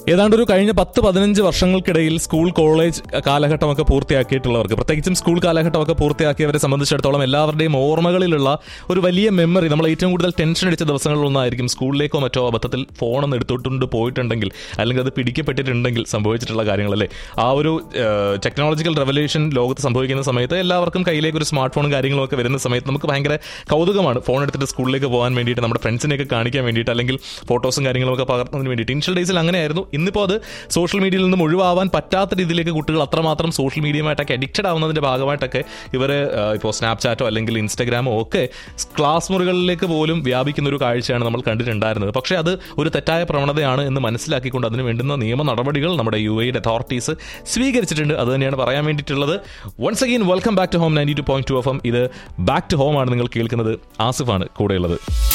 ഏതാണ്ട് ഒരു കഴിഞ്ഞ പത്ത് പതിനഞ്ച് വർഷങ്ങൾക്കിടയിൽ സ്കൂൾ കോളേജ് കാലഘട്ടമൊക്കെ പൂർത്തിയാക്കിയിട്ടുള്ളവർക്ക് പ്രത്യേകിച്ചും സ്കൂൾ കാലഘട്ടമൊക്കെ പൂർത്തിയാക്കിയവരെ സംബന്ധിച്ചിടത്തോളം എല്ലാവരുടെയും ഓർമ്മകളിലുള്ള ഒരു വലിയ മെമ്മറി നമ്മൾ ഏറ്റവും കൂടുതൽ ടെൻഷൻ അടിച്ച ദിവസങ്ങളിലൊന്നായിരിക്കും സ്കൂളിലേക്കോ മറ്റോ അബദ്ധത്തിൽ ഫോണൊന്ന് എടുത്തോട്ടുണ്ട് പോയിട്ടുണ്ടെങ്കിൽ അല്ലെങ്കിൽ അത് പിടിക്കപ്പെട്ടിട്ടുണ്ടെങ്കിൽ സംഭവിച്ചിട്ടുള്ള കാര്യങ്ങളല്ലേ ആ ഒരു ടെക്നോളജിക്കൽ റെവല്യൂഷൻ ലോകത്ത് സംഭവിക്കുന്ന സമയത്ത് എല്ലാവർക്കും കയ്യിലേക്ക് ഒരു സ്മാർട്ട് ഫോണും കാര്യങ്ങളും ഒക്കെ വരുന്ന സമയത്ത് നമുക്ക് ഭയങ്കര കൗതുകമാണ് ഫോൺ എടുത്തിട്ട് സ്കൂളിലേക്ക് പോകാൻ വേണ്ടിയിട്ട് നമ്മുടെ ഫ്രണ്ട്സിനെയൊക്കെ കാണിക്കാൻ വേണ്ടിയിട്ട് അല്ലെങ്കിൽ ഫോട്ടോസും കാര്യങ്ങളും ഒക്കെ പകർത്തുന്നതിന് വേണ്ടിയിട്ട് ഇനിഷ്യൽ ഡേയ്സിൽ അങ്ങനെയായിരുന്നു ഇന്നിപ്പോൾ അത് സോഷ്യൽ മീഡിയയിൽ നിന്നും ഒഴിവാവാൻ പറ്റാത്ത രീതിയിലേക്ക് കുട്ടികൾ അത്രമാത്രം സോഷ്യൽ മീഡിയയുമായിട്ടൊക്കെ അഡിക്റ്റഡ് ആവുന്നതിന്റെ ഭാഗമായിട്ടൊക്കെ ഇവർ ഇപ്പോൾ സ്നാപ്ചാറ്റോ അല്ലെങ്കിൽ ഇൻസ്റ്റഗ്രാമോ ഒക്കെ ക്ലാസ് മുറികളിലേക്ക് പോലും വ്യാപിക്കുന്ന ഒരു കാഴ്ചയാണ് നമ്മൾ കണ്ടിട്ടുണ്ടായിരുന്നത് പക്ഷേ അത് ഒരു തെറ്റായ പ്രവണതയാണ് എന്ന് മനസ്സിലാക്കിക്കൊണ്ട് അതിന് വേണ്ടുന്ന നിയമ നടപടികൾ നമ്മുടെ യു എയുടെ അതോറിറ്റീസ് സ്വീകരിച്ചിട്ടുണ്ട് അത് തന്നെയാണ് പറയാൻ വേണ്ടിയിട്ടുള്ളത് once again welcome back to home ninety two point two F M ഇത് ബാക്ക് ടു ഹോം ആണ് നിങ്ങൾ കേൾക്കുന്നത് ആസിഫാണ് കൂടെയുള്ളത്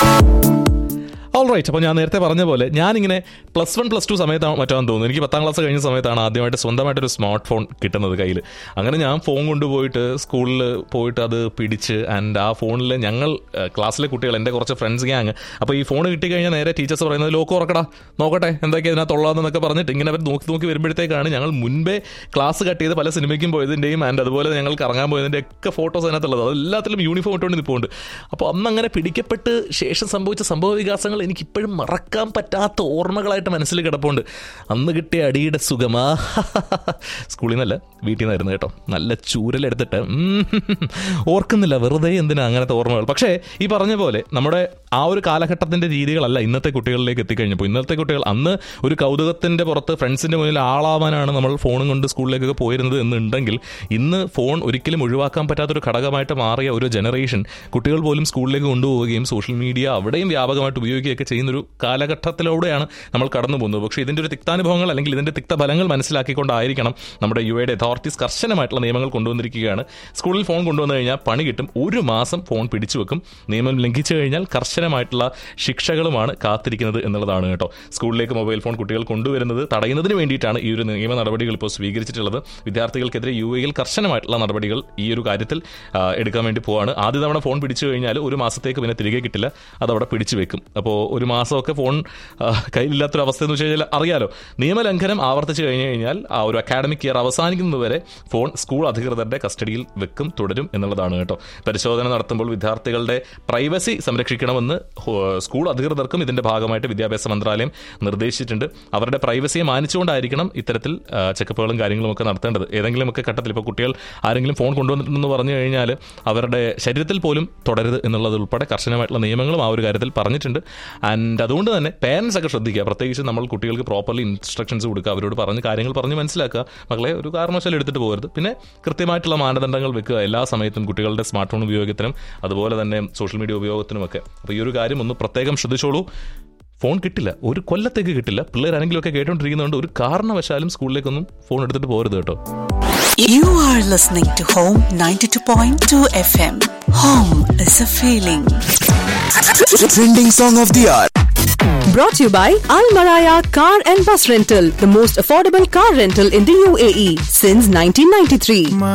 ഓൾ റൈറ്റ് അപ്പോൾ ഞാൻ നേരത്തെ പറഞ്ഞ പോലെ ഞാനിങ്ങനെ പ്ലസ് വൺ പ്ലസ് ടു സമയത്താണ് മറ്റാന്ന് തോന്നുന്നു എനിക്ക് പത്താം ക്ലാസ് കഴിഞ്ഞ സമയത്താണ് ആദ്യമായിട്ട് സ്വന്തമായിട്ടൊരു സ്മാർട്ട് ഫോൺ കിട്ടുന്നത് കയ്യിൽ അങ്ങനെ ഞാൻ ഫോൺ കൊണ്ടുപോയിട്ട് സ്കൂളിൽ പോയിട്ട് അത് പിടിച്ച് ആൻഡ് ആ ഫോണിൽ ഞങ്ങൾ ഏഹ്, ക്ലാസ്സിലെ കുട്ടികൾ എൻ്റെ കുറച്ച് ഫ്രണ്ട്സ് ഗ്യാങ് അപ്പോൾ ഈ ഫോൺ കിട്ടിക്കഴിഞ്ഞാൽ നേരെ ടീച്ചേഴ്സ് പറയുന്നത് ലോക്ക് ഉറക്കടാ നോക്കട്ടെ എന്തൊക്കെയാണ് ഇതിനകത്തുള്ളതെന്നൊക്കെ പറഞ്ഞിട്ട് ഇങ്ങനെ അവർ നോക്കി നോക്കി വരുമ്പോഴത്തേക്കാണ് ഞങ്ങൾ മുൻപേ ക്ലാസ് കട്ട് ചെയ്ത് പല സിനിമയ്ക്കും പോയതിൻ്റെയും ആൻഡ് അതുപോലെ ഞങ്ങൾ കറങ്ങാൻ പോയതിൻ്റെ ഒക്കെ ഫോട്ടോസ് അതിനകത്തുള്ളത് അത് എല്ലാത്തിലും യൂണിഫോം ഇട്ടുകൊണ്ട് നിൽപ്പുണ്ട് അപ്പോൾ അന്ന് അങ്ങനെ പിടിക്കപ്പെട്ട് ശേഷം സംഭവിച്ച സംഭവ വികാസങ്ങൾ എനിക്ക് ഇപ്പോഴും മറക്കാൻ പറ്റാത്ത ഓർമ്മകളായിട്ട് മനസ്സിൽ കിടപ്പുണ്ട് അന്ന് കിട്ടിയ അടിയുടെ സുഖമാ സ്കൂളിൽ നിന്നല്ല വീട്ടിൽ നിന്നായിരുന്നു കേട്ടോ നല്ല ചൂരലെടുത്തിട്ട് ഉം, ഓർക്കുന്നില്ല വെറുതെ എന്തിനാ അങ്ങനത്തെ ഓർമ്മകൾ പക്ഷേ ഈ പറഞ്ഞ പോലെ നമ്മുടെ ആ ഒരു കാലഘട്ടത്തിന്റെ രീതികളല്ല ഇന്നത്തെ കുട്ടികളിലേക്ക് എത്തിക്കഴിഞ്ഞപ്പോൾ ഇന്നത്തെ കുട്ടികൾ അന്ന് ഒരു കൗതുകത്തിന്റെ പുറത്ത് ഫ്രണ്ട്സിന്റെ മുന്നിൽ ആളാവാനാണ് നമ്മൾ ഫോണും കൊണ്ട് സ്കൂളിലേക്കൊക്കെ പോയിരുന്നത് എന്നുണ്ടെങ്കിൽ ഇന്ന് ഫോൺ ഒരിക്കലും ഒഴിവാക്കാൻ പറ്റാത്തൊരു ഘടകമായിട്ട് മാറിയ ഒരു ജനറേഷൻ കുട്ടികൾ പോലും സ്കൂളിലേക്ക് കൊണ്ടുപോവുകയും സോഷ്യൽ മീഡിയ അവിടെയും വ്യാപകമായിട്ട് ഉപയോഗിക്കുകയൊക്കെ ചെയ്യുന്നൊരു കാലഘട്ടത്തിലൂടെയാണ് നമ്മൾ കടന്നു പോകുന്നത് പക്ഷേ ഇതിന്റെ ഒരു തിക്താനുഭവങ്ങൾ അല്ലെങ്കിൽ ഇതിന്റെ തിക്തഫലങ്ങൾ മനസ്സിലാക്കിക്കൊണ്ടായിരിക്കണം നമ്മുടെ യു എയുടെ അതോറിറ്റീസ് കർശനമായിട്ടുള്ള നിയമങ്ങൾ കൊണ്ടുവന്നിരിക്കുകയാണ് സ്കൂളിൽ ഫോൺ കൊണ്ടുവന്നു കഴിഞ്ഞാൽ പണി കിട്ടും ഒരു മാസം ഫോൺ പിടിച്ചു വെക്കും നിയമം ലംഘിച്ചു കഴിഞ്ഞാൽ കർശനമായിട്ടുള്ള ശിക്ഷകളുമാണ് കാത്തിരിക്കുന്നത് എന്നുള്ളതാണ് കേട്ടോ സ്കൂളിലേക്ക് മൊബൈൽ ഫോൺ കുട്ടികൾ കൊണ്ടുവരുന്നത് തടയുന്നതിന് വേണ്ടിയിട്ടാണ് ഈ ഒരു നിയമ നടപടികൾ ഇപ്പോൾ സ്വീകരിച്ചിട്ടുള്ളത് വിദ്യാർത്ഥികൾക്കെതിരെ യു എയിൽ കർശനമായിട്ടുള്ള നടപടികൾ ഈ ഒരു കാര്യത്തിൽ ആ, എടുക്കാൻ വേണ്ടി പോവാണ് ആദ്യ തവണ ഫോൺ പിടിച്ചു കഴിഞ്ഞാൽ ഒരു മാസത്തേക്ക് പിന്നെ തിരികെ കിട്ടില്ല അതവിടെ പിടിച്ചു വെക്കും അപ്പോൾ ഒരു മാസമൊക്കെ ഫോൺ ആ, കയ്യിലില്ലാത്തൊരു അവസ്ഥ എന്ന് വെച്ച് കഴിഞ്ഞാൽ അറിയാലോ നിയമലംഘനം ആവർത്തിച്ചു കഴിഞ്ഞു കഴിഞ്ഞാൽ ആ ഒരു അക്കാഡമിക് ഇയർ അവസാനിക്കുന്നതുവരെ ഫോൺ സ്കൂൾ അധികൃതരുടെ കസ്റ്റഡിയിൽ വെക്കും തുടരും എന്നുള്ളതാണ് കേട്ടോ പരിശോധന നടത്തുമ്പോൾ വിദ്യാർത്ഥികളുടെ പ്രൈവസി സംരക്ഷിക്കണമെന്ന് ഹോ- സ്കൂൾ അധികൃതർക്കും ഇതിന്റെ ഭാഗമായിട്ട് വിദ്യാഭ്യാസ മന്ത്രാലയം നിർദ്ദേശിച്ചിട്ടുണ്ട് അവരുടെ പ്രൈവസിയെ മാനിച്ചുകൊണ്ടായിരിക്കണം ഇത്തരത്തിൽ ആ, ചെക്കപ്പുകളും കാര്യങ്ങളും ഒക്കെ നടത്തേണ്ടത് ഏതെങ്കിലും ഒക്കെ ഘട്ടത്തിൽ ഇപ്പോൾ കുട്ടികൾ ആരെങ്കിലും ഫോൺ കൊണ്ടുവന്നിട്ടുണ്ടെന്ന് പറഞ്ഞു കഴിഞ്ഞാൽ അവരുടെ ശരീരത്തിൽ പോലും തുടരുത് എന്നുള്ളത് ഉൾപ്പെടെ കർശനമായിട്ടുള്ള നിയമങ്ങളും ആ ഒരു കാര്യത്തിൽ പറഞ്ഞിട്ടുണ്ട് ആൻഡ് അതുകൊണ്ട് തന്നെ പേരൻസ് ഒക്കെ ശ്രദ്ധിക്കുക പ്രത്യേകിച്ച് നമ്മൾ കുട്ടികൾക്ക് പ്രോപ്പർലി ഇൻസ്ട്രക്ഷൻസ് കൊടുക്കുക അവരോട് പറഞ്ഞ് കാര്യങ്ങൾ പറഞ്ഞ് മനസ്സിലാക്കുക മക്കളെ ഒരു കാരണവശാലും എടുത്തിട്ട് പോകരുത് പിന്നെ കൃത്യമായിട്ടുള്ള മാനദണ്ഡങ്ങൾ വെക്കുക എല്ലാ സമയത്തും കുട്ടികളുടെ സ്മാർട്ട് ഫോൺ ഉപയോഗത്തിനും അതുപോലെ തന്നെ സോഷ്യൽ മീഡിയ ഉപയോഗത്തിനുമൊക്കെ അപ്പോൾ ഈ ഒരു കാര്യം ഒന്ന് പ്രത്യേകം ശ്രദ്ധിച്ചോളൂ ഫോൺ കിട്ടില്ല ഒരു കൊല്ലത്തേക്ക് കിട്ടില്ല പിള്ളേർ ആരെങ്കിലും ഒക്കെ കേട്ടോണ്ടിരിക്കുന്നതുകൊണ്ട് ഒരു കാരണവശാലും സ്കൂളിലേക്കൊന്നും ഫോൺ എടുത്തിട്ട് പോകരുത് കേട്ടോ You are listening to Home 92.2 FM. Home is a feeling. Trending song of the hour. Brought to you by Al Maraya Car and Bus Rental, the most affordable car rental in the UAE since 1993.